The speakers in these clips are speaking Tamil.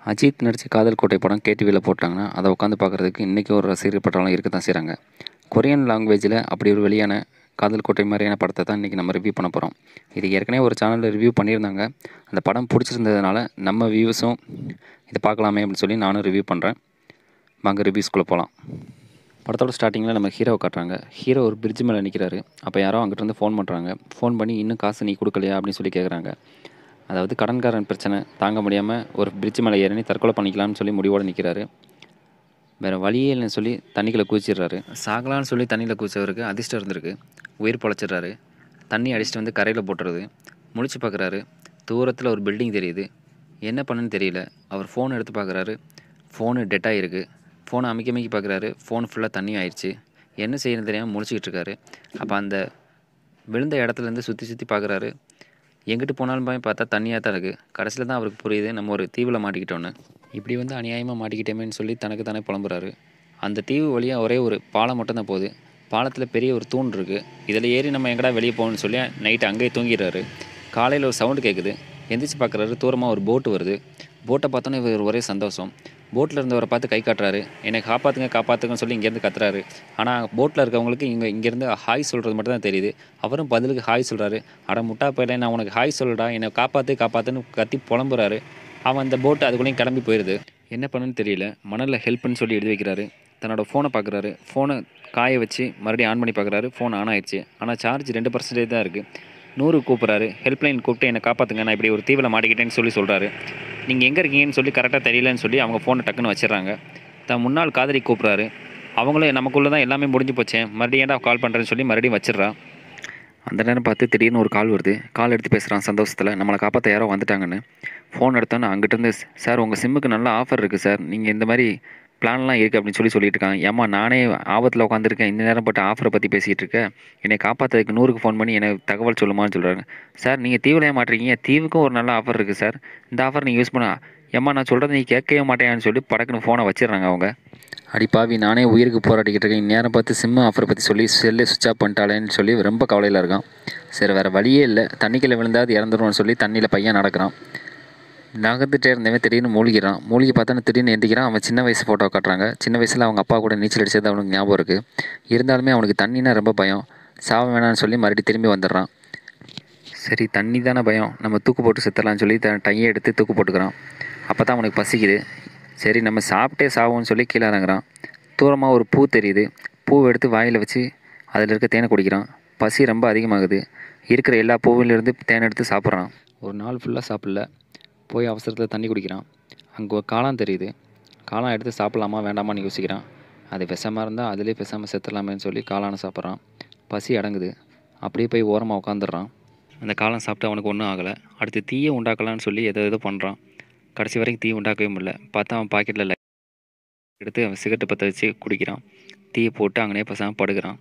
அஜித் நடித்த காதல் கோட்டை படம் கேடிவியில் போட்டாங்கன்னா அதை உட்காந்து பார்க்குறதுக்கு இன்றைக்கி ஒரு ரசிகர் பட்டாலும் இருக்க தான் செய்கிறாங்க கொரியன் லாங்குவேஜில் அப்படி ஒரு வெளியான காதல் கோட்டை மாதிரியான படத்தை தான் இன்றைக்கி நம்ம ரிவ்யூ பண்ண போகிறோம் இது ஏற்கனவே ஒரு சேனலில் ரிவ்யூ பண்ணியிருந்தாங்க அந்த படம் பிடிச்சிருந்ததுனால நம்ம வியூஸும் இதை பார்க்கலாமே அப்படின்னு சொல்லி நானும் ரிவ்யூ பண்ணுறேன் வாங்க ரிவ்யூஸ்குள்ளே போகலாம் படத்தோட ஸ்டார்டிங்கில் நம்ம ஹீரோவை காட்டுறாங்க ஹீரோ ஒரு பிரிட்ஜ் மேலே நிற்கிறாரு அப்போ யாரோ அங்கிட்டிருந்து ஃபோன் பண்ணுறாங்க ஃபோன் பண்ணி இன்னும் காசு நீ கொடுக்கலையா அப்படின்னு சொல்லி கேட்குறாங்க அதாவது கடன்காரன் பிரச்சனை தாங்க முடியாமல் ஒரு பிரிட்ஜ் மேலே ஏறி தற்கொலை பண்ணிக்கலாம்னு சொல்லி முடிவோடு நிற்கிறாரு வேறு வழியே இல்லைன்னு சொல்லி தண்ணிக்குள்ளே குதிச்சிடுறாரு சாகலான்னு சொல்லி தண்ணியில் குதிச்சவருக்கு அதிர்ஷ்டம் இருந்திருக்கு உயிர் பொழைச்சிடுறாரு தண்ணி அடிச்சுட்டு வந்து கரையில் போட்டுறது முழிச்சு பார்க்குறாரு தூரத்தில் ஒரு பில்டிங் தெரியுது என்ன பண்ணுன்னு தெரியல அவர் ஃபோன் எடுத்து பார்க்குறாரு ஃபோனு டெட் ஆகிருக்கு ஃபோனை அமைக்க அமைக்க பார்க்குறாரு ஃபோன் ஃபுல்லாக தண்ணி ஆயிடுச்சு என்ன செய்யணும்னு தெரியாமல் முழிச்சிக்கிட்டு இருக்காரு அப்போ அந்த விழுந்த இடத்துலேருந்து சுற்றி சுற்றி பார்க்குறாரு எங்கிட்டு போனாலும் போய் பார்த்தா தண்ணியாக தான் இருக்குது கடைசியில் தான் அவருக்கு புரியுது நம்ம ஒரு தீவில் மாட்டிக்கிட்டோன்னு இப்படி வந்து அநியாயமாக மாட்டிக்கிட்டோமேன்னு சொல்லி தனக்கு தானே புலம்புறாரு அந்த தீவு வழியாக ஒரே ஒரு பாலம் மட்டும்தான் போகுது பாலத்தில் பெரிய ஒரு தூண் இருக்குது இதில் ஏறி நம்ம எங்கடா வெளியே போகணும்னு சொல்லி நைட்டு அங்கேயே தூங்கிடுறாரு காலையில் ஒரு சவுண்டு கேட்குது எந்திரிச்சு பார்க்குறாரு தூரமாக ஒரு போட்டு வருது போட்டை பார்த்தோன்னே இவர் ஒரே சந்தோஷம் போட்டில் இருந்தவரை பார்த்து கை காட்டுறாரு என்னை காப்பாற்றுங்க காப்பாற்றுங்கன்னு சொல்லி இங்கேருந்து கத்துறாரு ஆனால் போட்டில் இருக்கவங்களுக்கு இங்கே இங்கேருந்து ஹாய் சொல்கிறது மட்டும் தான் தெரியுது அவரும் பதிலுக்கு ஹாய் சொல்கிறாரு அட முட்டா போயில நான் உனக்கு ஹாய் சொல்லுடா என்னை காப்பாற்று காப்பாற்றுன்னு கத்தி புலம்புறாரு அவன் அந்த போட்டு அதுக்குள்ளேயும் கிளம்பி போயிடுது என்ன பண்ணுன்னு தெரியல மணலில் ஹெல்ப்னு சொல்லி எழுதி வைக்கிறாரு தன்னோட ஃபோனை பார்க்குறாரு ஃபோனை காய வச்சு மறுபடியும் ஆன் பண்ணி பார்க்குறாரு ஃபோன் ஆன் ஆயிடுச்சு ஆனால் சார்ஜ் ரெண்டு பர்சன்டேஜ் தான் இருக்குது நூறு கூப்பிட்றாரு ஹெல்ப்லைன் கூப்பிட்டு என்னை காப்பாற்றுங்க நான் இப்படி ஒரு தீவில் மாட்டிக்கிட்டேன்னு சொல்லி சொல்கிறாரு நீங்கள் எங்கே இருக்கீங்கன்னு சொல்லி கரெக்டாக தெரியலன்னு சொல்லி அவங்க ஃபோனை டக்குன்னு வச்சிடுறாங்க தான் முன்னாள் காதலி கூப்பிட்றாரு அவங்களும் நமக்குள்ளே தான் எல்லாமே முடிஞ்சு போச்சேன் மறுபடியும் ஏன்டா கால் பண்ணுறேன்னு சொல்லி மறுபடியும் வச்சிடுறா அந்த நேரம் பார்த்து திடீர்னு ஒரு கால் வருது கால் எடுத்து பேசுகிறான் சந்தோஷத்தில் நம்மளை காப்பாற்ற யாரோ வந்துட்டாங்கன்னு ஃபோன் எடுத்தோன்னே அங்கிட்டேருந்து சார் உங்கள் சிம்முக்கு நல்ல ஆஃபர் இருக்குது சார் நீங்கள் இந்த மாதிரி பிளான்லாம் இருக்குது அப்படின்னு சொல்லி சொல்லிட்டு இருக்கான் ஏம்மா நானே ஆபத்தில் உட்காந்துருக்கேன் இந்த நேரம் பட்டு ஆஃபரை பற்றி பேசிகிட்டு இருக்கேன் என்னை காப்பாற்றுறதுக்கு நூறுக்கு ஃபோன் பண்ணி எனக்கு தகவல் சொல்லுமான்னு சொல்கிறாங்க சார் நீங்கள் தீவிலையே மாட்டுறீங்க தீவுக்கும் ஒரு நல்ல ஆஃபர் இருக்குது சார் இந்த ஆஃபர் நீங்கள் யூஸ் பண்ண ஏம்மா நான் சொல்கிறத நீ கேட்கவே மாட்டேன்னு சொல்லி படக்குன்னு ஃபோனை வச்சிடுறாங்க அவங்க அடி பாவி நானே உயிருக்கு போராடிக்கிட்டு இருக்கேன் நேரம் பார்த்து சிம்மு ஆஃபரை பற்றி சொல்லி செல்லே சுவிச் ஆஃப் பண்ணிட்டாளேன்னு சொல்லி ரொம்ப கவலையில் இருக்கான் சரி வேறு வழியே இல்லை தண்ணிக்குள்ளே விழுந்தாது இறந்துருவோம்னு சொல்லி தண்ணியில் பையன் நடக்கிறான் நகர்ந்துட்டே இருந்தவன் திடீர்னு மூழ்கிறான் மூழ்கி பார்த்தா திடீர்னு எந்திக்கிறான் அவன் சின்ன வயசு ஃபோட்டோ காட்டுறாங்க சின்ன வயசில் அவங்க அப்பா கூட நீச்சல் அடிச்சது அவனுக்கு ஞாபகம் இருக்குது இருந்தாலுமே அவனுக்கு தண்ணினா ரொம்ப பயம் சாவ வேணாம்னு சொல்லி மறுபடியும் திரும்பி வந்துடுறான் சரி தண்ணி தானே பயம் நம்ம தூக்கு போட்டு செத்துடலாம்னு சொல்லி த டையை எடுத்து தூக்கு போட்டுக்கிறான் அப்போ தான் அவனுக்கு பசிக்குது சரி நம்ம சாப்பிட்டே சாவோம்னு சொல்லி கீழே இறங்குறான் தூரமாக ஒரு பூ தெரியுது பூவை எடுத்து வாயில் வச்சு அதில் இருக்க தேனை குடிக்கிறான் பசி ரொம்ப அதிகமாகுது இருக்கிற எல்லா பூவிலிருந்து தேனை எடுத்து சாப்பிட்றான் ஒரு நாள் ஃபுல்லாக சாப்பிடல போய் அவசரத்தில் தண்ணி குடிக்கிறான் அங்கே ஒரு காளான் தெரியுது காளான் எடுத்து சாப்பிட்லாமா வேண்டாமான்னு யோசிக்கிறான் அது விஷமாக இருந்தால் அதிலே பேசாமல் செத்துடலாமேன்னு சொல்லி காளானை சாப்பிட்றான் பசி அடங்குது அப்படியே போய் ஓரமாக உட்காந்துடுறான் அந்த காளான் சாப்பிட்டு அவனுக்கு ஒன்றும் ஆகலை அடுத்து தீயை உண்டாக்கலான்னு சொல்லி எதோ எதோ பண்ணுறான் கடைசி வரைக்கும் தீ உண்டாக்கவே முடியல பார்த்தா அவன் பாக்கெட்டில் எடுத்து அவன் சிகரெட்டு பற்ற வச்சு குடிக்கிறான் தீயை போட்டு அங்கனே பேசாமல் படுக்கிறான்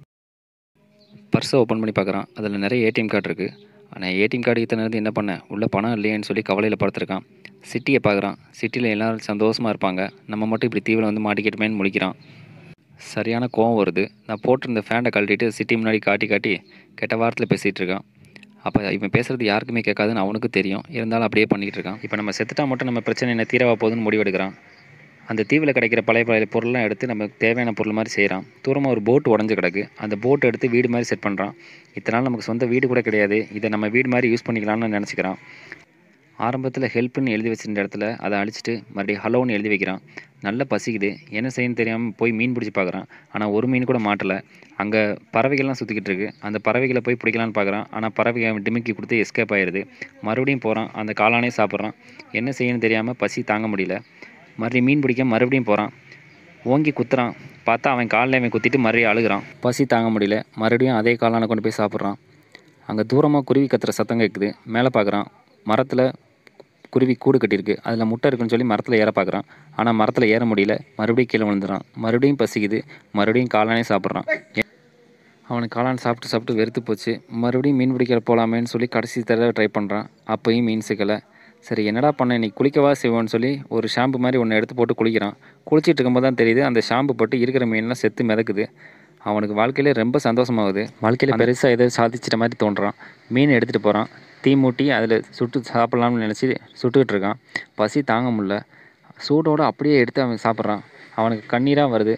பர்ஸை ஓப்பன் பண்ணி பார்க்குறான் அதில் நிறைய ஏடிஎம் கார்டு இருக்குது ஆனால் ஏடிஎம் கார்டு இத்தனை நேரத்து என்ன பண்ண உள்ள பணம் இல்லையேன்னு சொல்லி கவலையில் படுத்துருக்கான் சிட்டியை பார்க்குறான் சிட்டியில் எல்லோரும் சந்தோஷமாக இருப்பாங்க நம்ம மட்டும் இப்படி தீவில் வந்து மாட்டிக்கிட்டுமேன்னு முழிக்கிறான் சரியான கோவம் வருது நான் போட்டிருந்த ஃபேண்டை கழட்டிட்டு சிட்டி முன்னாடி காட்டி காட்டி கெட்ட வாரத்தில் பேசிகிட்டு இருக்கான் அப்போ இவன் பேசுகிறது யாருக்குமே கேட்காதுன்னு அவனுக்கும் தெரியும் இருந்தாலும் அப்படியே பண்ணிகிட்டு இருக்கான் இப்போ நம்ம செத்துட்டா மட்டும் நம்ம பிரச்சனை என்ன தீரவா போகுதுன்னு முடிவெடுக்கிறான் அந்த தீவில் கிடைக்கிற பழைய பழைய பொருள்லாம் எடுத்து நமக்கு தேவையான பொருள் மாதிரி செய்கிறான் தூரமாக ஒரு போட் உடஞ்சி கிடக்கு அந்த போட் எடுத்து வீடு மாதிரி செட் பண்ணுறான் இத்தனை நாள் நமக்கு சொந்த வீடு கூட கிடையாது இதை நம்ம வீடு மாதிரி யூஸ் பண்ணிக்கலாம்னு நினச்சிக்கிறான் ஆரம்பத்தில் ஹெல்ப்னு எழுதி வச்சிருந்த இடத்துல அதை அழிச்சிட்டு மறுபடியும் ஹலோன்னு எழுதி வைக்கிறான் நல்ல பசிக்குது என்ன செய்யணும்னு தெரியாமல் போய் மீன் பிடிச்சி பார்க்குறான் ஆனால் ஒரு மீன் கூட மாட்டலை அங்கே பறவைகள்லாம் சுற்றிக்கிட்டு இருக்கு அந்த பறவைகளை போய் பிடிக்கலான்னு பார்க்குறான் ஆனால் பறவைகள் டிமிக்கி கொடுத்து எஸ்கேப் ஆயிடுது மறுபடியும் போகிறான் அந்த காளானே சாப்பிட்றான் என்ன செய்யணும்னு தெரியாமல் பசி தாங்க முடியல மறுபடியும் மீன் பிடிக்க மறுபடியும் போகிறான் ஓங்கி குத்துறான் பார்த்தா அவன் காலில் அவன் குத்திட்டு மறுபடியும் அழுகிறான் பசி தாங்க முடியல மறுபடியும் அதே காளானை கொண்டு போய் சாப்பிட்றான் அங்கே தூரமாக குருவி கத்துற சத்தம் கேட்குது மேலே பார்க்குறான் மரத்தில் குருவி கூடு கட்டியிருக்கு அதில் முட்டை இருக்குன்னு சொல்லி மரத்தில் ஏற பார்க்குறான் ஆனால் மரத்தில் ஏற முடியல மறுபடியும் கீழே விழுந்துறான் மறுபடியும் பசிக்குது மறுபடியும் காளானே சாப்பிட்றான் அவனுக்கு காளான் சாப்பிட்டு சாப்பிட்டு வெறுத்து போச்சு மறுபடியும் மீன் பிடிக்கிற போகலாமேன்னு சொல்லி கடைசி தடவை ட்ரை பண்ணுறான் அப்போயும் மீன் சிக்கலை சரி என்னடா பண்ண நீ குளிக்கவா செய்வோன்னு சொல்லி ஒரு ஷாம்பு மாதிரி ஒன்று எடுத்து போட்டு குளிக்கிறான் குளிச்சிட்டு இருக்கும்போது தான் தெரியுது அந்த ஷாம்பு போட்டு இருக்கிற மீன்லாம் செத்து மிதக்குது அவனுக்கு வாழ்க்கையிலே ரொம்ப சந்தோஷமாகுது வாழ்க்கையில் பெருசாக ஏதோ சாதிச்சிட்ட மாதிரி தோன்றான் மீன் எடுத்துகிட்டு போகிறான் தீ மூட்டி அதில் சுட்டு சாப்பிட்லாம்னு நினச்சி சுட்டுக்கிட்டு இருக்கான் பசி தாங்க முடியல சூடோடு அப்படியே எடுத்து அவன் சாப்பிட்றான் அவனுக்கு கண்ணீராக வருது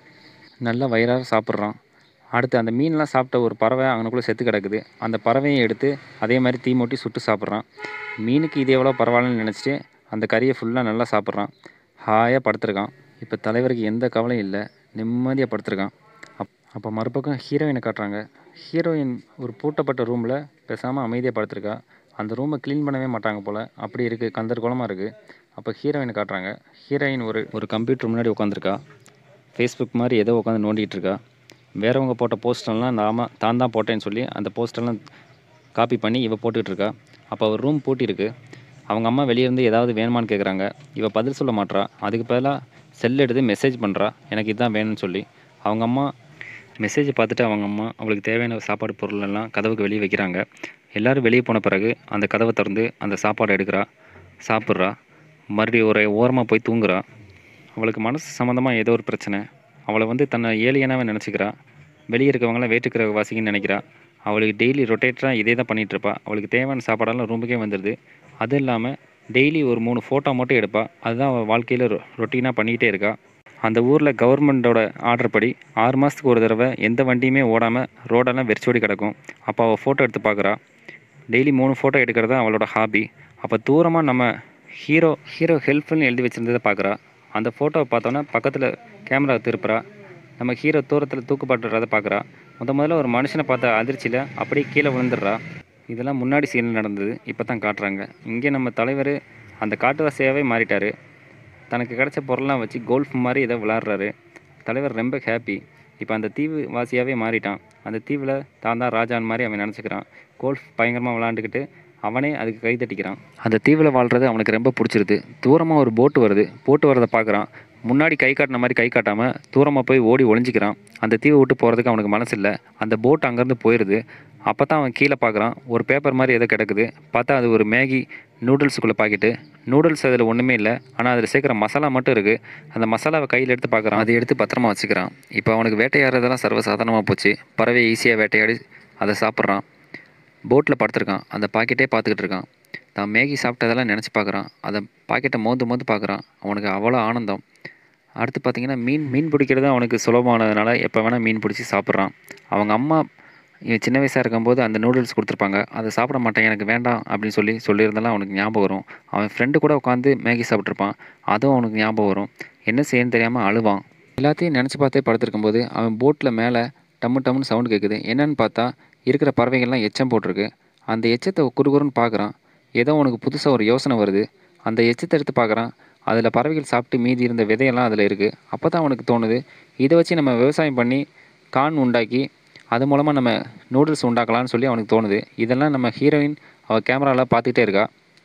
நல்லா வயிறார சாப்பிட்றான் அடுத்து அந்த மீன்லாம் சாப்பிட்ட ஒரு பறவை அவனுக்குள்ளே செத்து கிடக்குது அந்த பறவையும் எடுத்து அதே மாதிரி தீ மூட்டி சுட்டு சாப்பிட்றான் மீனுக்கு இது எவ்வளோ பரவாயில்லன்னு நினச்சிட்டு அந்த கறியை ஃபுல்லாக நல்லா சாப்பிட்றான் ஹாயாக படுத்திருக்கான் இப்போ தலைவருக்கு எந்த கவலையும் இல்லை நிம்மதியாக படுத்திருக்கான் அப் அப்போ மறுபக்கம் ஹீரோயினை காட்டுறாங்க ஹீரோயின் ஒரு பூட்டப்பட்ட ரூமில் பேசாமல் அமைதியாக படுத்திருக்கா அந்த ரூமை க்ளீன் பண்ணவே மாட்டாங்க போல் அப்படி இருக்குது கந்தர் குளமாக இருக்குது அப்போ ஹீரோயினை காட்டுறாங்க ஹீரோயின் ஒரு ஒரு கம்ப்யூட்டர் முன்னாடி உட்காந்துருக்கா ஃபேஸ்புக் மாதிரி ஏதோ உட்காந்து நோண்டிகிட்டு இருக்கா வேறவங்க போட்ட போஸ்டர்லாம் நாம தான் தான் போட்டேன்னு சொல்லி அந்த போஸ்டர்லாம் காப்பி பண்ணி இவ போட்டுக்கிட்டு இருக்கா அப்போ அவர் ரூம் பூட்டியிருக்கு அவங்க அம்மா வெளியே இருந்து ஏதாவது வேணுமான்னு கேட்குறாங்க இவ பதில் சொல்ல மாட்றா அதுக்கு பதிலாக செல் எடுத்து மெசேஜ் பண்ணுறா எனக்கு இதுதான் வேணும்னு சொல்லி அவங்க அம்மா மெசேஜ் பார்த்துட்டு அவங்க அம்மா அவளுக்கு தேவையான சாப்பாடு பொருள் எல்லாம் கதவுக்கு வெளியே வைக்கிறாங்க எல்லாரும் வெளியே போன பிறகு அந்த கதவை திறந்து அந்த சாப்பாடை எடுக்கிறா சாப்பிட்றா மறுபடியும் ஒரு ஓரமாக போய் தூங்குறா அவளுக்கு மனசு சம்மந்தமாக ஏதோ ஒரு பிரச்சனை அவளை வந்து தன்னை ஏலியனாவே நினச்சிக்கிறா வெளியே இருக்கவங்களாம் வேற்றுக்கிற வாசிக்குன்னு நினைக்கிறா அவளுக்கு டெய்லி ரொட்டேட்டராக இதே தான் பண்ணிகிட்டு இருப்பா அவளுக்கு தேவையான சாப்பாடெல்லாம் ரூமுக்கே வந்துடுது அதுவும் இல்லாமல் டெய்லி ஒரு மூணு ஃபோட்டோ மட்டும் எடுப்பா அதுதான் அவள் வாழ்க்கையில் ரொட்டீனாக பண்ணிக்கிட்டே இருக்கா அந்த ஊரில் கவர்மெண்ட்டோட ஆர்டர் படி ஆறு மாதத்துக்கு ஒரு தடவை எந்த வண்டியுமே ஓடாமல் ரோடெல்லாம் வெறிச்சோடி கிடக்கும் அப்போ அவள் ஃபோட்டோ எடுத்து பார்க்குறா டெய்லி மூணு ஃபோட்டோ எடுக்கிறது தான் அவளோட ஹாபி அப்போ தூரமாக நம்ம ஹீரோ ஹீரோ ஹெல்ப்ஃபுல்னு எழுதி வச்சிருந்ததை பார்க்குறா அந்த ஃபோட்டோவை பார்த்தோன்னே பக்கத்தில் கேமரா திருப்புறா நம்ம ஹீரோ தூரத்தில் தூக்குப்பாட்டுறதை பார்க்குறா முத முதல்ல ஒரு மனுஷனை பார்த்த அதிர்ச்சியில் அப்படியே கீழே விழுந்துடுறா இதெல்லாம் முன்னாடி சீனில் நடந்தது இப்போ தான் காட்டுறாங்க இங்கே நம்ம தலைவர் அந்த காட்டுவாசியாகவே மாறிட்டார் தனக்கு கிடைச்ச பொருள்லாம் வச்சு கோல்ஃப் மாதிரி ஏதோ விளாட்றாரு தலைவர் ரொம்ப ஹாப்பி இப்போ அந்த தீவு வாசியாகவே மாறிட்டான் அந்த தீவில் தான் தான் ராஜான் மாதிரி அவன் நினச்சிக்கிறான் கோல்ஃப் பயங்கரமாக விளாண்டுக்கிட்டு அவனே அதுக்கு கை தட்டிக்கிறான் அந்த தீவில் வாழ்கிறது அவனுக்கு ரொம்ப பிடிச்சிருது தூரமாக ஒரு போட்டு வருது போட்டு வரதை பார்க்குறான் முன்னாடி கை காட்டின மாதிரி கை காட்டாமல் தூரமாக போய் ஓடி ஒளிஞ்சிக்கிறான் அந்த தீவை விட்டு போகிறதுக்கு அவனுக்கு மனசு இல்லை அந்த போட் அங்கேருந்து போயிடுது அப்போ தான் அவன் கீழே பார்க்குறான் ஒரு பேப்பர் மாதிரி ஏதோ கிடக்குது பார்த்தா அது ஒரு மேகி நூடுல்ஸுக்குள்ளே பாக்கெட்டு நூடுல்ஸ் அதில் ஒன்றுமே இல்லை ஆனால் அதில் சேர்க்குற மசாலா மட்டும் இருக்குது அந்த மசாலாவை கையில் எடுத்து பார்க்குறான் அதை எடுத்து பத்திரமா வச்சுக்கிறான் இப்போ அவனுக்கு வேட்டையாடுறதெல்லாம் சர்வசாதாரணமாக போச்சு பறவை ஈஸியாக வேட்டையாடி அதை சாப்பிட்றான் போட்டில் படுத்திருக்கான் அந்த பாக்கெட்டே பார்த்துக்கிட்டு இருக்கான் தான் மேகி சாப்பிட்டதெல்லாம் நினச்சி பார்க்குறான் அதை பாக்கெட்டை மோந்து மோந்து பார்க்குறான் அவனுக்கு அவ்வளோ ஆனந்தம் அடுத்து பார்த்தீங்கன்னா மீன் மீன் பிடிக்கிறது அவனுக்கு சுலபமானதுனால எப்போ வேணால் மீன் பிடிச்சி சாப்பிட்றான் அவங்க அம்மா இவன் சின்ன வயசாக இருக்கும்போது அந்த நூடுல்ஸ் கொடுத்துருப்பாங்க அதை சாப்பிட மாட்டேன் எனக்கு வேண்டாம் அப்படின்னு சொல்லி சொல்லியிருந்தாலும் அவனுக்கு ஞாபகம் வரும் அவன் ஃப்ரெண்டு கூட உட்காந்து மேகி சாப்பிட்ருப்பான் அதுவும் அவனுக்கு ஞாபகம் வரும் என்ன செய்யன்னு தெரியாமல் அழுவான் எல்லாத்தையும் நினச்சி பார்த்தே படுத்திருக்கும்போது அவன் போட்டில் மேலே டம்மு டம்முன்னு சவுண்ட் கேட்குது என்னன்னு பார்த்தா இருக்கிற பறவைகள்லாம் எச்சம் போட்டிருக்கு அந்த எச்சத்தை குறுகுறுன்னு பார்க்குறான் ஏதோ உனக்கு புதுசாக ஒரு யோசனை வருது அந்த எச்சத்தை எடுத்து பார்க்குறான் அதில் பறவைகள் சாப்பிட்டு மீதி இருந்த விதையெல்லாம் அதில் இருக்குது அப்போ தான் அவனுக்கு தோணுது இதை வச்சு நம்ம விவசாயம் பண்ணி கான் உண்டாக்கி அது மூலமாக நம்ம நூடுல்ஸ் உண்டாக்கலாம்னு சொல்லி அவனுக்கு தோணுது இதெல்லாம் நம்ம ஹீரோயின் அவள் கேமராவில் பார்த்துக்கிட்டே இருக்கா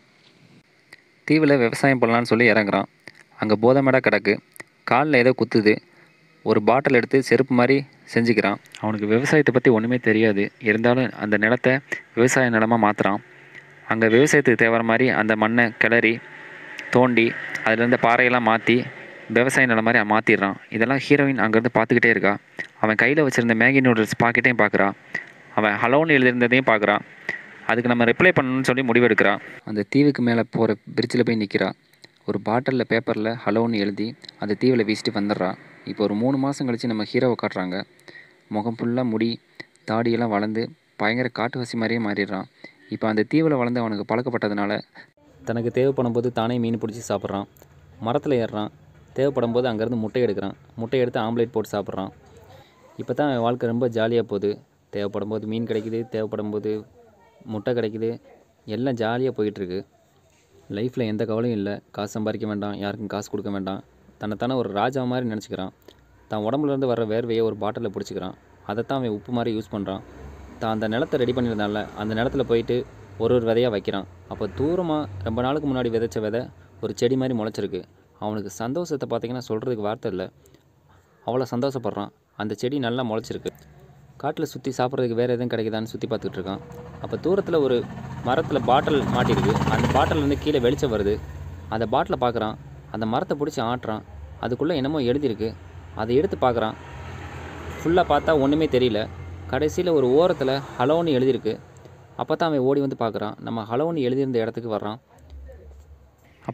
தீவில் விவசாயம் பண்ணலான்னு சொல்லி இறங்குறான் அங்கே போதமேடா கிடக்கு காலில் ஏதோ குத்துது ஒரு பாட்டில் எடுத்து செருப்பு மாதிரி செஞ்சுக்கிறான் அவனுக்கு விவசாயத்தை பற்றி ஒன்றுமே தெரியாது இருந்தாலும் அந்த நிலத்தை விவசாய நிலமாக மாற்றுறான் அங்கே விவசாயத்துக்கு தேவையான மாதிரி அந்த மண்ணை கிளறி தோண்டி அதுலேருந்து பாறையெல்லாம் மாற்றி விவசாய நிலம் மாதிரி மாற்றிடுறான் இதெல்லாம் ஹீரோயின் அங்கேருந்து பார்த்துக்கிட்டே இருக்கா அவன் கையில் வச்சுருந்த மேகி நூடுல்ஸ் பாக்கெட்டையும் பார்க்குறான் அவன் ஹலோன்னு எழுதியிருந்ததையும் பார்க்குறான் அதுக்கு நம்ம ரிப்ளை பண்ணணும்னு சொல்லி முடிவெடுக்கிறான் அந்த தீவுக்கு மேலே போகிற பிரிட்ஜில் போய் நிற்கிறா ஒரு பாட்டிலில் பேப்பரில் ஹலோன்னு எழுதி அந்த தீவில் வீசிட்டு வந்துடுறா இப்போ ஒரு மூணு மாதம் கழித்து நம்ம ஹீரோவை காட்டுறாங்க முகம் ஃபுல்லாக முடி தாடியெல்லாம் வளர்ந்து பயங்கர காட்டுவாசி மாதிரியே மாறிடுறான் இப்போ அந்த தீவில் வளர்ந்து அவனுக்கு பழக்கப்பட்டதுனால தனக்கு தேவைப்படும் போது தானே மீன் பிடிச்சி சாப்பிட்றான் மரத்தில் ஏறுறான் தேவைப்படும் போது அங்கேருந்து முட்டை எடுக்கிறான் முட்டை எடுத்து ஆம்லேட் போட்டு சாப்பிட்றான் இப்போ தான் அவன் வாழ்க்கை ரொம்ப ஜாலியாக போகுது தேவைப்படும் போது மீன் கிடைக்குது தேவைப்படும் போது முட்டை கிடைக்குது எல்லாம் ஜாலியாக போயிட்டுருக்கு லைஃப்பில் எந்த கவலையும் இல்லை காசு சம்பாதிக்க வேண்டாம் யாருக்கும் காசு கொடுக்க வேண்டாம் தன்னைத்தானே ஒரு ராஜா மாதிரி நினச்சிக்கிறான் தான் உடம்புலேருந்து வர்ற வேர்வையை ஒரு பாட்டிலில் பிடிச்சிக்கிறான் அதைத்தான் அவன் உப்பு மாதிரி யூஸ் பண்ணுறான் தான் அந்த நிலத்தை ரெடி பண்ணியிருந்தால அந்த நிலத்துல போயிட்டு ஒரு ஒரு விதையாக வைக்கிறான் அப்போ தூரமாக ரொம்ப நாளுக்கு முன்னாடி விதைச்ச விதை ஒரு செடி மாதிரி முளைச்சிருக்கு அவனுக்கு சந்தோஷத்தை பார்த்தீங்கன்னா சொல்கிறதுக்கு வார்த்தை இல்லை அவ்வளோ சந்தோஷப்படுறான் அந்த செடி நல்லா முளைச்சிருக்கு காட்டில் சுற்றி சாப்பிட்றதுக்கு வேறு எதுவும் கிடைக்குதான்னு சுற்றி பார்த்துட்டு இருக்கான் அப்போ தூரத்தில் ஒரு மரத்தில் பாட்டில் மாட்டியிருக்கு அந்த பாட்டில் வந்து கீழே வெளிச்சம் வருது அந்த பாட்டிலை பார்க்குறான் அந்த மரத்தை பிடிச்சி ஆட்டுறான் அதுக்குள்ளே என்னமோ எழுதியிருக்கு அதை எடுத்து பார்க்குறான் ஃபுல்லாக பார்த்தா ஒன்றுமே தெரியல கடைசியில் ஒரு ஓரத்தில் ஹலோன்னு எழுதியிருக்கு அப்போ தான் அவன் ஓடி வந்து பார்க்குறான் நம்ம ஹலோன்னு எழுதியிருந்த இடத்துக்கு வர்றான்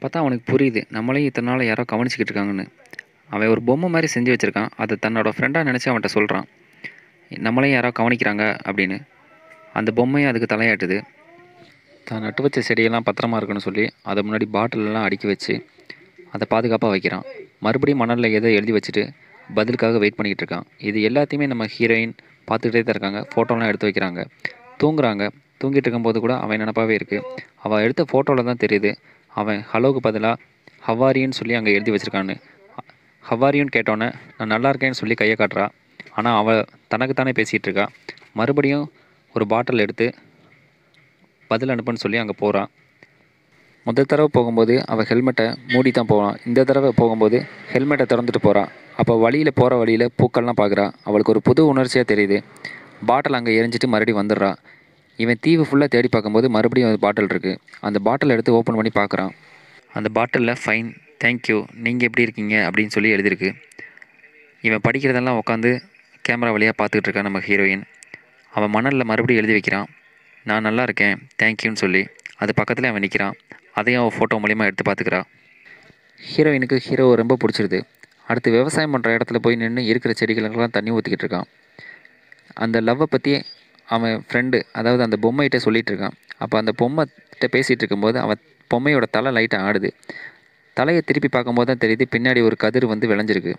அப்போ தான் அவனுக்கு புரியுது நம்மளையும் இத்தனை நாள் யாரோ கவனிச்சிக்கிட்டு இருக்காங்கன்னு அவன் ஒரு பொம்மை மாதிரி செஞ்சு வச்சுருக்கான் அதை தன்னோட ஃப்ரெண்டாக நினச்சி அவன்கிட்ட சொல்கிறான் நம்மளையும் யாரோ கவனிக்கிறாங்க அப்படின்னு அந்த பொம்மையும் அதுக்கு தலையாட்டுது தான் நட்டு வச்ச செடியெல்லாம் பத்திரமா இருக்குன்னு சொல்லி அதை முன்னாடி பாட்டிலெல்லாம் அடுக்கி வச்சு அதை பாதுகாப்பாக வைக்கிறான் மறுபடியும் மணலில் எதை எழுதி வச்சுட்டு பதிலுக்காக வெயிட் பண்ணிக்கிட்டு இருக்கான் இது எல்லாத்தையுமே நம்ம ஹீரோயின் பார்த்துக்கிட்டே தான் இருக்காங்க ஃபோட்டோலாம் எடுத்து வைக்கிறாங்க தூங்குறாங்க தூங்கிட்டு இருக்கும்போது கூட அவன் நினப்பாவே இருக்குது அவள் எடுத்த ஃபோட்டோவில் தான் தெரியுது அவன் ஹலோக்கு பதிலாக ஹவாரின்னு சொல்லி அங்கே எழுதி வச்சுருக்கான்னு ஹவாரின்னு கேட்டோன்னே நான் நல்லா இருக்கேன்னு சொல்லி கையை காட்டுறா ஆனால் அவள் தனக்குத்தானே பேசிகிட்டு இருக்கா மறுபடியும் ஒரு பாட்டில் எடுத்து பதில் அனுப்புன்னு சொல்லி அங்கே போகிறான் முதல் தடவை போகும்போது அவள் ஹெல்மெட்டை மூடி தான் போவான் இந்த தடவை போகும்போது ஹெல்மெட்டை திறந்துட்டு போகிறான் அப்போ வழியில் போகிற வழியில் பூக்கள்லாம் பார்க்குறா அவளுக்கு ஒரு புது உணர்ச்சியாக தெரியுது பாட்டில் அங்கே எரிஞ்சிட்டு மறுபடியும் வந்துடுறா இவன் தீவு ஃபுல்லாக தேடி பார்க்கும்போது மறுபடியும் ஒரு பாட்டில் இருக்குது அந்த பாட்டில் எடுத்து ஓப்பன் பண்ணி பார்க்குறான் அந்த பாட்டிலில் ஃபைன் தேங்க்யூ நீங்கள் எப்படி இருக்கீங்க அப்படின்னு சொல்லி எழுதியிருக்கு இவன் படிக்கிறதெல்லாம் உட்காந்து கேமரா வழியாக பார்த்துக்கிட்டு இருக்கான் நம்ம ஹீரோயின் அவன் மணலில் மறுபடியும் எழுதி வைக்கிறான் நான் நல்லா இருக்கேன் தேங்க்யூன்னு சொல்லி அது பக்கத்தில் அவன் நிற்கிறான் அதையும் அவன் ஃபோட்டோ மூலிமா எடுத்து பார்த்துக்கிறா ஹீரோயினுக்கு ஹீரோவை ரொம்ப பிடிச்சிருது அடுத்து விவசாயம் பண்ணுற இடத்துல போய் நின்று இருக்கிற செடிகளுக்கெல்லாம் தண்ணி ஊற்றிக்கிட்டு இருக்கான் அந்த லவ்வை பற்றி அவன் ஃப்ரெண்டு அதாவது அந்த பொம்மைகிட்ட சொல்லிகிட்டு இருக்கான் அப்போ அந்த பொம்மைகிட்ட பேசிகிட்டு இருக்கும்போது அவன் பொம்மையோட தலை லைட்டாக ஆடுது தலையை திருப்பி பார்க்கும்போது தான் தெரியுது பின்னாடி ஒரு கதிர் வந்து விளைஞ்சிருக்கு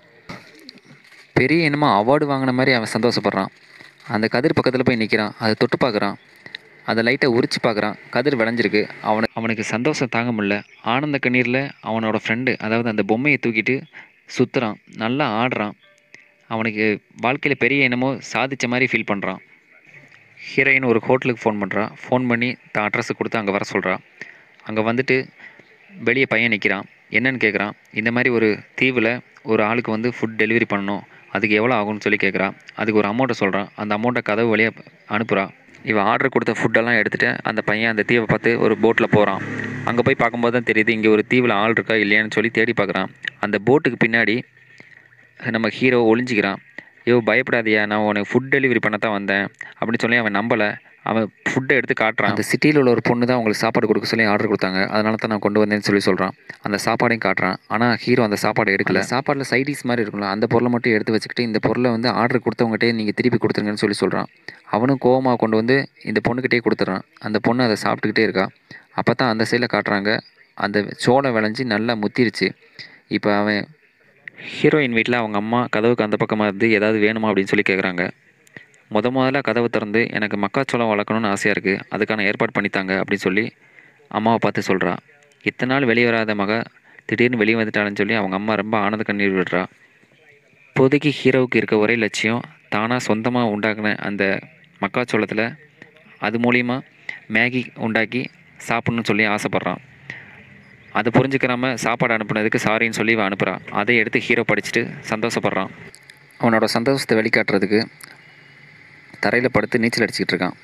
பெரிய என்னமோ அவார்டு வாங்கின மாதிரி அவன் சந்தோஷப்படுறான் அந்த கதிர் பக்கத்தில் போய் நிற்கிறான் அதை தொட்டு பார்க்குறான் அதை லைட்டை உரிச்சு பார்க்குறான் கதிர் விளைஞ்சிருக்கு அவனுக்கு அவனுக்கு சந்தோஷம் தாங்க முடியல ஆனந்த கண்ணீரில் அவனோட ஃப்ரெண்டு அதாவது அந்த பொம்மையை தூக்கிட்டு சுற்றுறான் நல்லா ஆடுறான் அவனுக்கு வாழ்க்கையில் பெரிய என்னமோ சாதித்த மாதிரி ஃபீல் பண்ணுறான் ஹீரோயின் ஒரு ஹோட்டலுக்கு ஃபோன் பண்ணுறான் ஃபோன் பண்ணி தான் அட்ரஸை கொடுத்து அங்கே வர சொல்கிறான் அங்கே வந்துட்டு வெளியே பையன் நிற்கிறான் என்னன்னு கேட்குறான் இந்த மாதிரி ஒரு தீவில் ஒரு ஆளுக்கு வந்து ஃபுட் டெலிவரி பண்ணணும் அதுக்கு எவ்வளோ ஆகும்னு சொல்லி கேட்குறான் அதுக்கு ஒரு அமௌண்ட்டை சொல்கிறான் அந்த அமௌண்ட்டை கதவு வழியாக அனுப்புகிறான் இவன் ஆர்டர் கொடுத்த ஃபுட்டெல்லாம் எடுத்துகிட்டு அந்த பையன் அந்த தீவை பார்த்து ஒரு போட்டில் போகிறான் அங்கே போய் பார்க்கும்போது தான் தெரியுது இங்கே ஒரு தீவில் ஆள் இருக்கா இல்லையான்னு சொல்லி தேடி பார்க்குறான் அந்த போட்டுக்கு பின்னாடி நம்ம ஹீரோ ஒளிஞ்சிக்கிறான் ஐயோ பயப்படாதியா நான் உனக்கு ஃபுட் டெலிவரி பண்ண தான் வந்தேன் அப்படின்னு சொல்லி அவன் நம்பலை அவன் ஃபுட்டை எடுத்து காட்டுறான் அந்த சிட்டியில் உள்ள ஒரு பொண்ணு தான் உங்களுக்கு சாப்பாடு கொடுக்க சொல்லி ஆர்டர் கொடுத்தாங்க அதனால தான் நான் கொண்டு வந்தேன்னு சொல்லி சொல்கிறான் அந்த சாப்பாடையும் காட்டுறான் ஆனால் ஹீரோ அந்த சாப்பாடை எடுக்கல சாப்பாடில் சைடிஸ் மாதிரி இருக்கும்ல அந்த பொருளை மட்டும் எடுத்து வச்சுக்கிட்டு இந்த பொருளை வந்து ஆர்டர் கொடுத்தவங்ககிட்டே நீங்கள் திருப்பி கொடுத்துருங்கன்னு சொல்லி சொல்கிறான் அவனும் கோவமாக கொண்டு வந்து இந்த பொண்ணுக்கிட்டே கொடுத்துட்றான் அந்த பொண்ணு அதை சாப்பிட்டுக்கிட்டே இருக்கா அப்போ தான் அந்த சைடில் காட்டுறாங்க அந்த சோளம் விளைஞ்சி நல்லா முத்திருச்சு இப்போ அவன் ஹீரோயின் வீட்டில் அவங்க அம்மா கதவுக்கு அந்த பக்கமாக இருந்து ஏதாவது வேணுமா அப்படின்னு சொல்லி கேட்குறாங்க முத முதல்ல கதவை திறந்து எனக்கு மக்காச்சோளம் வளர்க்கணும்னு ஆசையாக இருக்குது அதுக்கான ஏற்பாடு பண்ணித்தாங்க அப்படின்னு சொல்லி அம்மாவை பார்த்து சொல்கிறா இத்தனை நாள் வெளியே வராத மக திடீர்னு வெளியே வந்துட்டான்னு சொல்லி அவங்க அம்மா ரொம்ப ஆனந்த கண்ணீர் விடுறா இப்போதைக்கு ஹீரோவுக்கு இருக்க ஒரே லட்சியம் தானாக சொந்தமாக உண்டாக்குன அந்த மக்காச்சோளத்தில் அது மூலிமா மேகி உண்டாக்கி சாப்பிட்ணுன்னு சொல்லி ஆசைப்பட்றான் அதை புரிஞ்சுக்கிறாம சாப்பாடு அனுப்புனதுக்கு சாரின்னு சொல்லி இவன் அனுப்புகிறான் அதை எடுத்து ஹீரோ படிச்சுட்டு சந்தோஷப்படுறான் அவனோட சந்தோஷத்தை வெளிக்காட்டுறதுக்கு தரையில் படுத்து நீச்சல் அடிச்சுக்கிட்டு இருக்கான்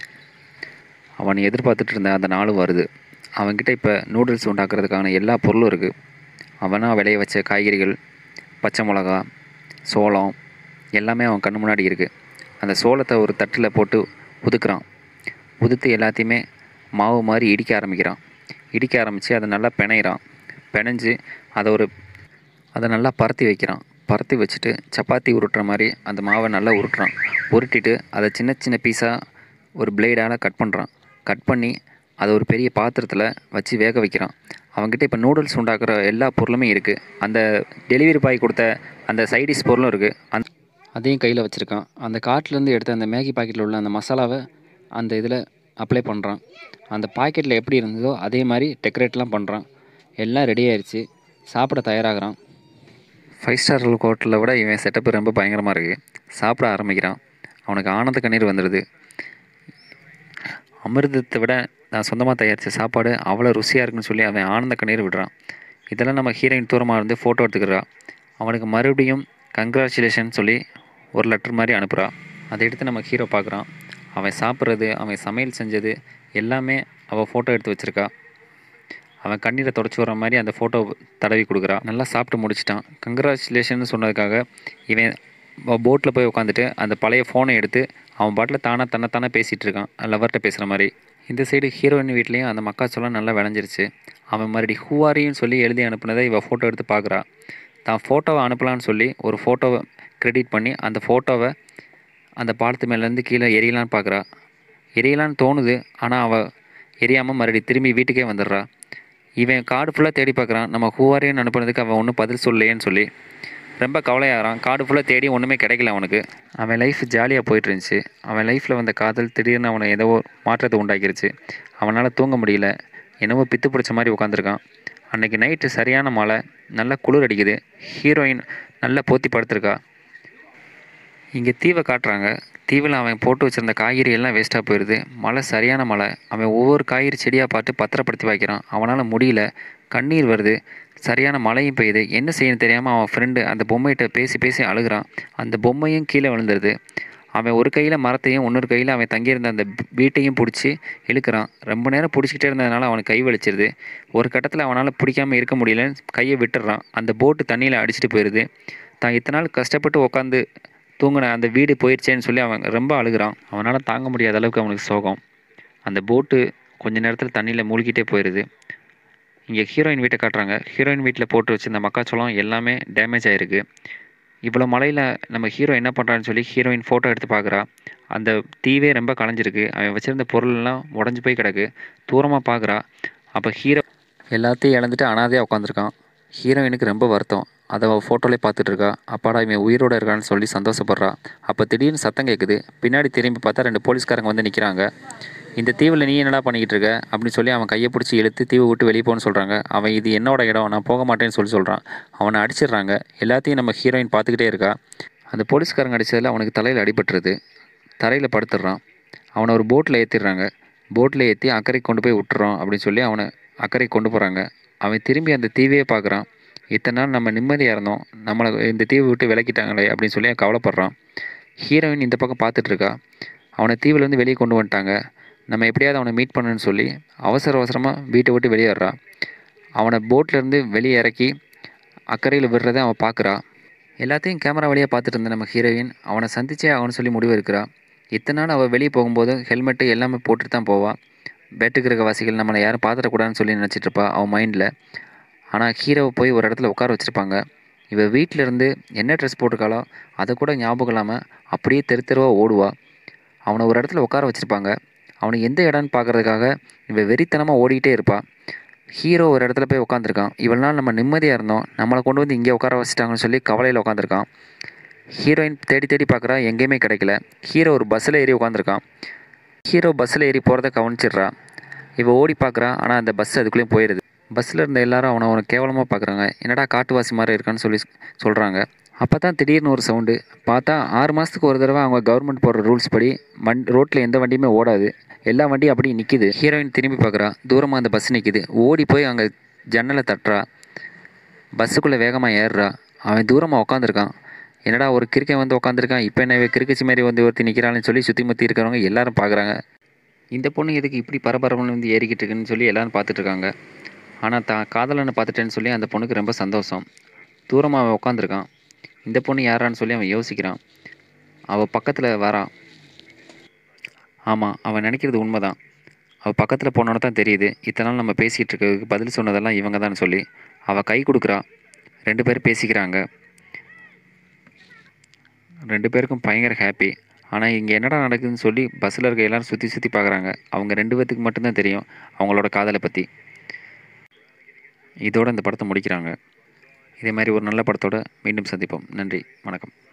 அவன் எதிர்பார்த்துட்டு இருந்த அந்த நாள் வருது அவன்கிட்ட இப்போ நூடுல்ஸ் உண்டாக்குறதுக்கான எல்லா பொருளும் இருக்குது அவனாக விளைய வச்ச காய்கறிகள் பச்சை மிளகா சோளம் எல்லாமே அவன் கண்ணு முன்னாடி இருக்குது அந்த சோளத்தை ஒரு தட்டில் போட்டு உதுக்குறான் உதுத்து எல்லாத்தையுமே மாவு மாதிரி இடிக்க ஆரம்பிக்கிறான் இடிக்க ஆரம்பித்து அதை நல்லா பிணையிறான் பிணைஞ்சு அதை ஒரு அதை நல்லா பரத்தி வைக்கிறான் பரத்தி வச்சுட்டு சப்பாத்தி உருட்டுற மாதிரி அந்த மாவை நல்லா உருட்டுறான் உருட்டிட்டு அதை சின்ன சின்ன பீஸாக ஒரு பிளேடால் கட் பண்ணுறான் கட் பண்ணி அதை ஒரு பெரிய பாத்திரத்தில் வச்சு வேக வைக்கிறான் அவன்கிட்ட இப்போ நூடுல்ஸ் உண்டாக்குற எல்லா பொருளுமே இருக்குது அந்த டெலிவரி பாய் கொடுத்த அந்த சைடிஷ் பொருளும் இருக்குது அந்த அதையும் கையில் வச்சுருக்கான் அந்த காட்டிலேருந்து எடுத்த அந்த மேகி பாக்கெட்டில் உள்ள அந்த மசாலாவை அந்த இதில் அப்ளை பண்ணுறான் அந்த பாக்கெட்டில் எப்படி இருந்ததோ அதே மாதிரி டெக்கரேட்லாம் பண்ணுறான் எல்லாம் ரெடி ஆயிடுச்சு சாப்பிட தயாராகிறான் ஃபைவ் ஸ்டார் ஹோட்டலில் விட இவன் செட்டப்பு ரொம்ப பயங்கரமாக இருக்குது சாப்பிட ஆரம்பிக்கிறான் அவனுக்கு ஆனந்த கண்ணீர் வந்துடுது அமிர்தத்தை விட நான் சொந்தமாக தயாரித்த சாப்பாடு அவ்வளோ ருசியாக இருக்குன்னு சொல்லி அவன் ஆனந்த கண்ணீர் விடுறான் இதெல்லாம் நம்ம ஹீரோயின் தூரமாக இருந்து ஃபோட்டோ எடுத்துக்கிறா அவனுக்கு மறுபடியும் கங்க்ராச்சுலேஷன் சொல்லி ஒரு லெட்டர் மாதிரி அனுப்புகிறா அதை எடுத்து நம்ம ஹீரோ பார்க்குறான் அவன் சாப்பிட்றது அவன் சமையல் செஞ்சது எல்லாமே அவள் ஃபோட்டோ எடுத்து வச்சுருக்கா அவன் கண்ணீரை தொடச்சி வர மாதிரி அந்த ஃபோட்டோ தடவி கொடுக்குறா நல்லா சாப்பிட்டு முடிச்சிட்டான் கங்க்ராச்சுலேஷன் சொன்னதுக்காக இவன் போட்டில் போய் உட்காந்துட்டு அந்த பழைய ஃபோனை எடுத்து அவன் பாட்டில் தானாக தன்னைத்தானே பேசிகிட்டு இருக்கான் லவர்கிட்ட பேசுகிற மாதிரி இந்த சைடு ஹீரோயின் வீட்லேயும் அந்த மக்காச்சோளம் நல்லா விளைஞ்சிருச்சு அவன் மறுபடி ஹூவாரின்னு சொல்லி எழுதி அனுப்புனதை இவள் ஃபோட்டோ எடுத்து பார்க்குறா தான் ஃபோட்டோவை அனுப்பலான்னு சொல்லி ஒரு ஃபோட்டோவை கிரெடிட் பண்ணி அந்த ஃபோட்டோவை அந்த பாலத்து மேலேருந்து கீழே எரியலான்னு பார்க்குறா எரியலான்னு தோணுது ஆனால் அவள் எரியாமல் மறுபடி திரும்பி வீட்டுக்கே வந்துடுறா இவன் காடு ஃபுல்லாக தேடி பார்க்குறான் நம்ம ஹூவாரின்னு அனுப்புனதுக்கு அவன் ஒன்றும் பதில் சொல்லலையேன்னு சொல்லி ரொம்ப கவலையாகிறான் காடு ஃபுல்லாக தேடி ஒன்றுமே கிடைக்கல அவனுக்கு அவன் லைஃப் ஜாலியாக போயிட்டு இருந்துச்சு அவன் லைஃப்பில் வந்த காதல் திடீர்னு அவனை ஏதோ ஒரு மாற்றத்தை உண்டாக்கிருச்சு அவனால் தூங்க முடியல என்னவோ பித்து பிடிச்ச மாதிரி உட்காந்துருக்கான் அன்றைக்கி நைட்டு சரியான மழை நல்லா குளிர் அடிக்குது ஹீரோயின் நல்லா போத்தி படுத்திருக்கா இங்கே தீவை காட்டுறாங்க தீவில் அவன் போட்டு வச்சிருந்த காய்கறி எல்லாம் வேஸ்ட்டாக போயிடுது மழை சரியான மழை அவன் ஒவ்வொரு காய்கறி செடியாக பார்த்து பத்திரப்படுத்தி வைக்கிறான் அவனால் முடியல கண்ணீர் வருது சரியான மழையும் பெய்யுது என்ன செய்யணும் தெரியாமல் அவன் ஃப்ரெண்டு அந்த பொம்மைகிட்ட பேசி பேசி அழுகிறான் அந்த பொம்மையும் கீழே விழுந்துருது அவன் ஒரு கையில் மரத்தையும் இன்னொரு கையில் அவன் தங்கியிருந்த அந்த வீட்டையும் பிடிச்சி இழுக்கிறான் ரொம்ப நேரம் பிடிச்சிக்கிட்டே இருந்ததுனால அவனுக்கு கை வலிச்சிருது ஒரு கட்டத்தில் அவனால் பிடிக்காம இருக்க முடியலன்னு கையை விட்டுறான் அந்த போட்டு தண்ணியில் அடிச்சிட்டு போயிடுது தான் இத்தனை நாள் கஷ்டப்பட்டு உட்காந்து தூங்கின அந்த வீடு போயிடுச்சேன்னு சொல்லி அவன் ரொம்ப அழுகிறான் அவனால் தாங்க முடியாத அளவுக்கு அவனுக்கு சோகம் அந்த போட்டு கொஞ்ச நேரத்தில் தண்ணியில் மூழ்கிட்டே போயிடுது இங்கே ஹீரோயின் வீட்டை காட்டுறாங்க ஹீரோயின் வீட்டில் போட்டு வச்சிருந்த மக்காச்சோளம் எல்லாமே டேமேஜ் ஆகிருக்கு இவ்வளோ மழையில் நம்ம ஹீரோ என்ன பண்ணுறான்னு சொல்லி ஹீரோயின் ஃபோட்டோ எடுத்து பார்க்குறா அந்த தீவே ரொம்ப களைஞ்சிருக்கு அவன் வச்சுருந்த பொருளெல்லாம் உடஞ்சி போய் கிடக்கு தூரமாக பார்க்குறா அப்போ ஹீரோ எல்லாத்தையும் இழந்துட்டு அனாதையாக உட்காந்துருக்கான் ஹீரோயினுக்கு ரொம்ப வருத்தம் அதை அவள் ஃபோட்டோலே பார்த்துட்டு இருக்கா அப்பாடா இவன் உயிரோட இருக்கான்னு சொல்லி சந்தோஷப்படுறா அப்போ திடீர்னு சத்தம் கேட்குது பின்னாடி திரும்பி பார்த்தா ரெண்டு போலீஸ்காரங்க வந்து நிற்கிறாங்க இந்த தீவில் நீ என்னடா பண்ணிக்கிட்டு இருக்க அப்படின்னு சொல்லி அவன் கையை பிடிச்சி இழுத்து தீவை விட்டு வெளியே போன்னு சொல்கிறாங்க அவன் இது என்னோட இடம் நான் போக மாட்டேன்னு சொல்லி சொல்கிறான் அவனை அடிச்சிடுறாங்க எல்லாத்தையும் நம்ம ஹீரோயின் பார்த்துக்கிட்டே இருக்கா அந்த போலீஸ்காரங்க அடித்ததில் அவனுக்கு தலையில் அடிபட்டுருது தரையில் படுத்துடுறான் அவனை ஒரு போட்டில் ஏற்றிடுறாங்க போட்டில் ஏற்றி அக்கறைக்கு கொண்டு போய் விட்டுறோம் அப்படின்னு சொல்லி அவனை அக்கறைக்கு கொண்டு போகிறாங்க அவன் திரும்பி அந்த தீவையே பார்க்குறான் இத்தனை நாள் நம்ம நிம்மதியாக இருந்தோம் நம்மளை இந்த தீவை விட்டு விலக்கிட்டாங்களே அப்படின்னு சொல்லி அவன் கவலைப்படுறான் ஹீரோயின் இந்த பக்கம் பார்த்துட்டு இருக்கா அவனை தீவிலேருந்து வெளியே கொண்டு வந்துட்டாங்க நம்ம எப்படியாவது அவனை மீட் பண்ணணும்னு சொல்லி அவசர அவசரமாக வீட்டை விட்டு வெளியேறான் அவனை போட்லேருந்து வெளியே இறக்கி அக்கறையில் விடுறதை அவன் பார்க்குறா எல்லாத்தையும் கேமரா வழியாக பார்த்துட்டு இருந்த நம்ம ஹீரோயின் அவனை சந்திச்சே ஆகணும்னு சொல்லி முடிவு இருக்கிறா இத்தனை நாள் அவள் வெளியே போகும்போது ஹெல்மெட்டு எல்லாமே போட்டுட்டு தான் போவாள் பேட்டுக்கு இருக்க வாசிகள் நம்மளை யாரும் பார்த்துடக்கூடாதுன்னு சொல்லி நினச்சிட்டு இருப்பா அவன் மைண்டில் ஆனால் ஹீரோவை போய் ஒரு இடத்துல உட்கார வச்சுருப்பாங்க இவள் வீட்டில் இருந்து என்ன ட்ரெஸ் போட்டிருக்காளோ அதை கூட ஞாபகம் இல்லாமல் அப்படியே தெரு தெருவாக ஓடுவா அவனை ஒரு இடத்துல உட்கார வச்சுருப்பாங்க அவனுக்கு எந்த இடம்னு பார்க்குறதுக்காக இவன் வெறித்தனமாக ஓடிக்கிட்டே இருப்பாள் ஹீரோ ஒரு இடத்துல போய் உட்காந்துருக்கான் இவ்வளோ நாள் நம்ம நிம்மதியாக இருந்தோம் நம்மளை கொண்டு வந்து இங்கே உட்கார வச்சுட்டாங்கன்னு சொல்லி கவலையில் உட்காந்துருக்கான் ஹீரோயின் தேடி தேடி பார்க்குறா எங்கேயுமே கிடைக்கல ஹீரோ ஒரு பஸ்ஸில் ஏறி உட்காந்துருக்கான் ஹீரோ பஸ்ஸில் ஏறி போகிறத கவனிச்சிடுறா இவள் ஓடி பார்க்குறா ஆனால் அந்த பஸ் அதுக்குள்ளேயும் போயிடுது பஸ்ஸில் இருந்த எல்லாரும் அவனை அவனை கேவலமாக பார்க்குறாங்க என்னடா காட்டுவாசி மாதிரி இருக்கான்னு சொல்லி சொல்கிறாங்க அப்போ தான் திடீர்னு ஒரு சவுண்டு பார்த்தா ஆறு மாதத்துக்கு ஒரு தடவை அவங்க கவர்மெண்ட் போடுற ரூல்ஸ் படி வண் ரோட்டில் எந்த வண்டியுமே ஓடாது எல்லா வண்டியும் அப்படியே நிற்கிது ஹீரோயின் திரும்பி பார்க்குறா தூரமாக அந்த பஸ் நிற்கிது ஓடி போய் அங்கே ஜன்னலை தட்டுறா பஸ்ஸுக்குள்ளே வேகமாக ஏறுறா அவன் தூரமாக உட்காந்துருக்கான் என்னடா ஒரு கிறுக்கன் வந்து உட்காந்துருக்கான் இப்போ என்ன இவன் கிறுக்கச்சி மாதிரி வந்து ஒருத்தி நிற்கிறான்னு சொல்லி சுற்றி முற்றி இருக்கிறவங்க எல்லாரும் பார்க்குறாங்க இந்த பொண்ணு எதுக்கு இப்படி பரபரப்புன்னு வந்து ஏறிக்கிட்டு இருக்குன்னு சொல்லி எல்லாரும் பார்த்துட்டு இருக்காங்க ஆனால் தான் காதலனை பார்த்துட்டேன்னு சொல்லி அந்த பொண்ணுக்கு ரொம்ப சந்தோஷம் தூரமாக அவன் உட்காந்துருக்கான் இந்த பொண்ணு யாரான்னு சொல்லி அவன் யோசிக்கிறான் அவள் பக்கத்தில் வரான் ஆமாம் அவன் நினைக்கிறது உண்மைதான் அவள் பக்கத்தில் போனோன்னு தான் தெரியுது இத்தனை நாள் நம்ம பேசிகிட்டு இருக்கிறதுக்கு பதில் சொன்னதெல்லாம் இவங்க தான் சொல்லி அவள் கை கொடுக்குறா ரெண்டு பேரும் பேசிக்கிறாங்க ரெண்டு பேருக்கும் பயங்கர ஹாப்பி ஆனால் இங்கே என்னடா நடக்குதுன்னு சொல்லி பஸ்ஸில் இருக்க எல்லாரும் சுற்றி சுற்றி பார்க்குறாங்க அவங்க ரெண்டு பேர்த்துக்கு மட்டும்தான் தெரியும் அவங்களோட காதலை பற்றி இதோட இந்த படத்தை முடிக்கிறாங்க இதே மாதிரி ஒரு நல்ல படத்தோட மீண்டும் சந்திப்போம் நன்றி வணக்கம்